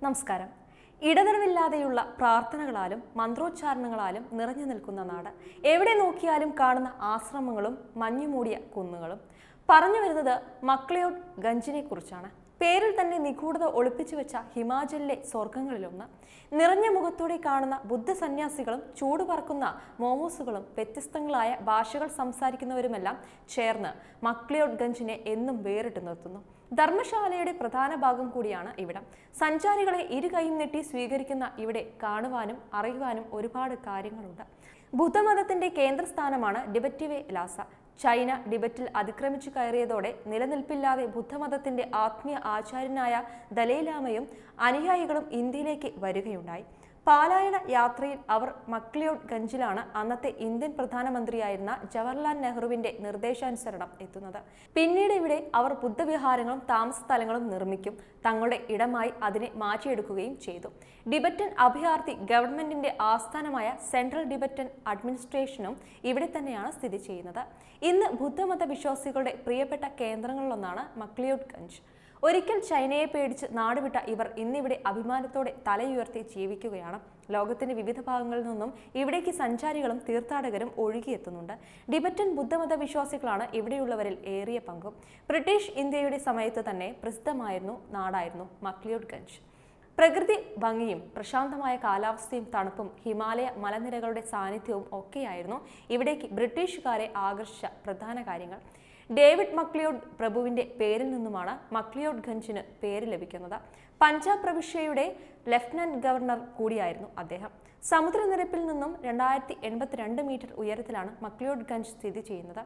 നമസ്കാരം ഇടതടവില്ലാതെയുള്ള പ്രാർത്ഥനകളാലും മന്ത്രോച്ചാരണങ്ങളാലും നിറഞ്ഞു നിൽക്കുന്ന നാട് എവിടെ നോക്കിയാലും കാണുന്ന ആശ്രമങ്ങളും മഞ്ഞുമൂടിയ കുന്നുകളും പറഞ്ഞു വരുന്നത് മക്ലിയോഡ് ഗഞ്ചിനെ കുറിച്ചാണ് പേരിൽ തന്നെ നിഗൂഢത ഒളിപ്പിച്ചു വെച്ച ഹിമാചലിലെ സ്വർഗങ്ങളിലൊന്ന് നിറഞ്ഞ മുഖത്തോടെ കാണുന്ന ബുദ്ധ സന്യാസികളും ചൂട് പറക്കുന്ന മോമോസുകളും വ്യത്യസ്തങ്ങളായ ഭാഷകൾ സംസാരിക്കുന്നവരുമെല്ലാം ചേർന്ന് മക്ലിയോഡ് ഗഞ്ചിനെ എന്നും വേറിട്ട് നിർത്തുന്നു ധർമ്മശാലയുടെ പ്രധാന ഭാഗം കൂടിയാണ് ഇവിടം സഞ്ചാരികളെ ഇരു കൈയും നീട്ടി സ്വീകരിക്കുന്ന ഇവിടെ കാണുവാനും അറിയുവാനും ഒരുപാട് കാര്യങ്ങളുണ്ട് ബുദ്ധമതത്തിന്റെ കേന്ദ്രസ്ഥാനമാണ് ഡിബറ്റിവെ ലാസ ചൈന ടിബറ്റിൽ അതിക്രമിച്ചു കയറിയതോടെ നിലനിൽപ്പില്ലാതെ ബുദ്ധമതത്തിന്റെ ആത്മീയ ആചാര്യനായ ദലൈലാമയും അനുയായികളും ഇന്ത്യയിലേക്ക് വരികയുണ്ടായി പാലായന യാത്രയിൽ അവർ മക്ലിയോഡ് ഗഞ്ചിലാണ് അന്നത്തെ ഇന്ത്യൻ പ്രധാനമന്ത്രിയായിരുന്ന ജവഹർലാൽ നെഹ്റുവിന്റെ നിർദ്ദേശാനുസരണം എത്തുന്നത് പിന്നീട് ഇവിടെ അവർ ബുദ്ധവിഹാരങ്ങളും താമസ സ്ഥലങ്ങളും നിർമ്മിക്കും തങ്ങളുടെ ഇടമായി അതിനെ മാറ്റിയെടുക്കുകയും ചെയ്തു ടിബറ്റൻ അഭയാർത്ഥി ഗവൺമെന്റിന്റെ ആസ്ഥാനമായ സെൻട്രൽ ടിബറ്റൻ അഡ്മിനിസ്ട്രേഷനും ഇവിടെ തന്നെയാണ് സ്ഥിതി ചെയ്യുന്നത് ഇന്ന് ബുദ്ധമത വിശ്വാസികളുടെ പ്രിയപ്പെട്ട കേന്ദ്രങ്ങളിലൊന്നാണ് മക്ലിയോഡ് ഗഞ്ച് ഒരിക്കൽ ചൈനയെ പേടിച്ച് നാടുവിട്ട ഇവർ ഇന്നിവിടെ അഭിമാനത്തോടെ തലയുയർത്തി ജീവിക്കുകയാണ് ലോകത്തിന്റെ വിവിധ ഭാഗങ്ങളിൽ നിന്നും ഇവിടേക്ക് സഞ്ചാരികളും തീർത്ഥാടകരും ഒഴുകിയെത്തുന്നുണ്ട് ടിബറ്റൻ ബുദ്ധമത വിശ്വാസികളാണ് ഇവിടെയുള്ളവരിൽ ഏറിയ പങ്കും ബ്രിട്ടീഷ് ഇന്ത്യയുടെ സമയത്ത് തന്നെ പ്രസിദ്ധമായിരുന്നു നാടായിരുന്നു മക്ലിയോഡ് ഗഞ്ച് പ്രകൃതി ഭംഗിയും പ്രശാന്തമായ കാലാവസ്ഥയും തണുപ്പും ഹിമാലയ മലനിരകളുടെ സാന്നിധ്യവും ഒക്കെയായിരുന്നു ഇവിടേക്ക് ബ്രിട്ടീഷുകാരെ ആകർഷിച്ച പ്രധാന കാര്യങ്ങൾ ഡേവിഡ് മക്ലിയോഡ് പ്രഭുവിന്റെ പേരിൽ നിന്നുമാണ് മക്ലിയോഡ് ഗഞ്ചിന് പേര് ലഭിക്കുന്നത് പഞ്ചാബ് പ്രവിശ്യയുടെ ലഫ്റ്റനന്റ് ഗവർണർ കൂടിയായിരുന്നു അദ്ദേഹം സമുദ്രനിരപ്പിൽ നിന്നും രണ്ടായിരത്തി എൺപത്തിരണ്ട് മീറ്റർ ഉയരത്തിലാണ് മക്ലിയോഡ് ഗഞ്ച് സ്ഥിതി ചെയ്യുന്നത്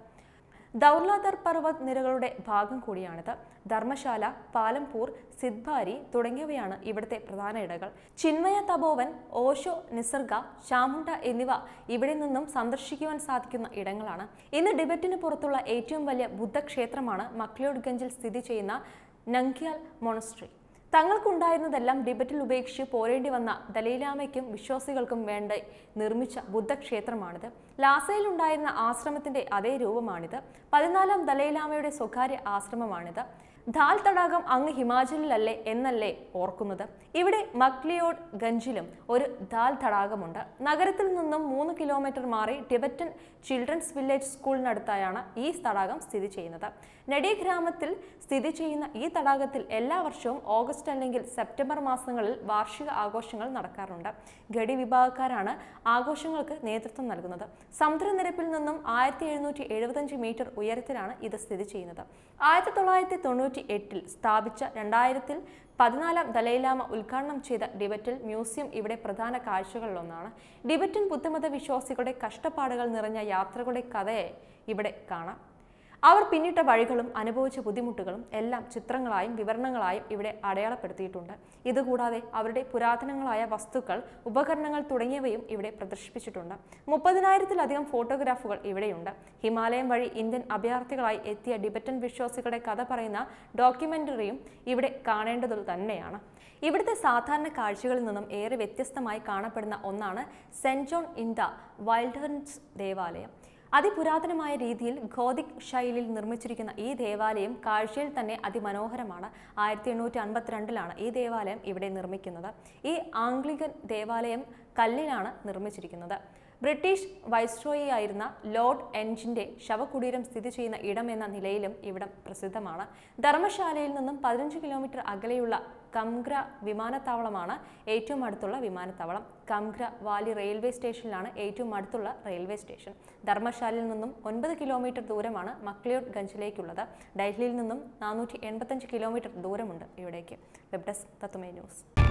ദൗർലാദർ പർവ്വത് നിരകളുടെ ഭാഗം കൂടിയാണിത് ധർമ്മശാല പാലംപൂർ സിദ്ഭാരി തുടങ്ങിയവയാണ് ഇവിടുത്തെ പ്രധാന ഇടകൾ ചിന്മയ തപോവൻ ഓഷോ നിസർഗ ചാമുണ്ട എന്നിവ ഇവിടെ നിന്നും സന്ദർശിക്കുവാൻ സാധിക്കുന്ന ഇടങ്ങളാണ് ഇന്ന് ടിബറ്റിന് പുറത്തുള്ള ഏറ്റവും വലിയ ബുദ്ധക്ഷേത്രമാണ് മക്ലിയോഡ് ഗഞ്ചിൽ സ്ഥിതി ചെയ്യുന്ന നങ്ക്യാൽ മൊണസ്ട്രി തങ്ങൾക്കുണ്ടായിരുന്നതെല്ലാം ടിബറ്റിൽ ഉപേക്ഷിച്ച് പോരേണ്ടി വന്ന ദലൈലാമയ്ക്കും വിശ്വാസികൾക്കും വേണ്ട നിർമ്മിച്ച ബുദ്ധക്ഷേത്രമാണിത് ലാസയിൽ ഉണ്ടായിരുന്ന ആശ്രമത്തിന്റെ അതേ രൂപമാണിത് പതിനാലാം ദലൈലാമയുടെ സ്വകാര്യ ആശ്രമമാണിത് ധാൽ തടാകം അങ്ങ് ഹിമാചലിലല്ലേ എന്നല്ലേ ഓർക്കുന്നത് ഇവിടെ മക്ലിയോഡ് ഗഞ്ചിലും ഒരു ധാൽ തടാകമുണ്ട് നഗരത്തിൽ നിന്നും മൂന്ന് കിലോമീറ്റർ മാറി ടിബറ്റൻ ചിൽഡ്രൻസ് വില്ലേജ് സ്കൂളിനടുത്തായാണ് ഈ തടാകം സ്ഥിതി ചെയ്യുന്നത് നടി ഗ്രാമത്തിൽ സ്ഥിതി ചെയ്യുന്ന ഈ തടാകത്തിൽ എല്ലാ വർഷവും ഓഗസ്റ്റ് അല്ലെങ്കിൽ സെപ്റ്റംബർ മാസങ്ങളിൽ വാർഷിക ആഘോഷങ്ങൾ നടക്കാറുണ്ട് ഗഡി വിഭാഗക്കാരാണ് ആഘോഷങ്ങൾക്ക് നേതൃത്വം നൽകുന്നത് സമുദ്രനിരപ്പിൽ നിന്നും ആയിരത്തി എഴുന്നൂറ്റി എഴുപത്തഞ്ച് മീറ്റർ ഉയരത്തിലാണ് ഇത് സ്ഥിതി ചെയ്യുന്നത് ആയിരത്തി തൊള്ളായിരത്തി തൊണ്ണൂറ്റി എട്ടിൽ സ്ഥാപിച്ച രണ്ടായിരത്തിൽ പതിനാലാം ദലൈലാമ ഉദ്ഘാടനം ചെയ്ത ഡിബറ്റിൽ മ്യൂസിയം ഇവിടെ പ്രധാന കാഴ്ചകളിലൊന്നാണ് ഡിബറ്റൻ ബുദ്ധമത വിശ്വാസികളുടെ കഷ്ടപ്പാടുകൾ നിറഞ്ഞ യാത്രകളുടെ കഥയെ ഇവിടെ കാണാം അവർ പിന്നിട്ട വഴികളും അനുഭവിച്ച ബുദ്ധിമുട്ടുകളും എല്ലാം ചിത്രങ്ങളായും വിവരണങ്ങളായും ഇവിടെ അടയാളപ്പെടുത്തിയിട്ടുണ്ട് ഇതുകൂടാതെ അവരുടെ പുരാതനങ്ങളായ വസ്തുക്കൾ ഉപകരണങ്ങൾ തുടങ്ങിയവയും ഇവിടെ പ്രദർശിപ്പിച്ചിട്ടുണ്ട് മുപ്പതിനായിരത്തിലധികം ഫോട്ടോഗ്രാഫുകൾ ഇവിടെയുണ്ട് ഹിമാലയം വഴി ഇന്ത്യൻ അഭയാർത്ഥികളായി എത്തിയ ടിബറ്റൻ വിശ്വാസികളുടെ കഥ പറയുന്ന ഡോക്യുമെന്ററിയും ഇവിടെ കാണേണ്ടത് തന്നെയാണ് ഇവിടുത്തെ സാധാരണ കാഴ്ചകളിൽ നിന്നും ഏറെ വ്യത്യസ്തമായി കാണപ്പെടുന്ന ഒന്നാണ് Saint John in the wilderness ദേവാലയം അതിപുരാതനമായ രീതിയിൽ ഗോതിക് ശൈലിയിൽ നിർമ്മിച്ചിരിക്കുന്ന ഈ ദേവാലയം കാഴ്ചയിൽ തന്നെ അതിമനോഹരമാണ് ആയിരത്തി എണ്ണൂറ്റി അൻപത്തിരണ്ടിലാണ് ഈ ദേവാലയം ഇവിടെ നിർമ്മിക്കുന്നത് ഈ ആംഗ്ലിക്കൻ ദേവാലയം കല്ലിലാണ് നിർമ്മിച്ചിരിക്കുന്നത് ബ്രിട്ടീഷ് വൈസ്രോയി ആയിരുന്ന ലോർഡ് എൻജിന്റെ ശവകുടീരം സ്ഥിതി ചെയ്യുന്ന ഇടം എന്ന നിലയിലും ഇവിടം പ്രസിദ്ധമാണ് ധർമ്മശാലയിൽ നിന്നും പതിനഞ്ച് കിലോമീറ്റർ അകലെയുള്ള കംഗ്ര വിമാനത്താവളമാണ് ഏറ്റവും അടുത്തുള്ള വിമാനത്താവളം കംഗ്ര വാലി റെയിൽവേ സ്റ്റേഷനിലാണ് ഏറ്റവും അടുത്തുള്ള റെയിൽവേ സ്റ്റേഷൻ ധർമ്മശാലയിൽ നിന്നും ഒൻപത് കിലോമീറ്റർ ദൂരമാണ് മക്ലിയോഡ് ഗഞ്ചിലേക്കുള്ളത് ഡൽഹിയിൽ നിന്നും നാനൂറ്റി എൺപത്തഞ്ച് കിലോമീറ്റർ ദൂരമുണ്ട് ഇവിടേക്ക് വെബ് ഡെസ്ക് തത്തുമേ ന്യൂസ്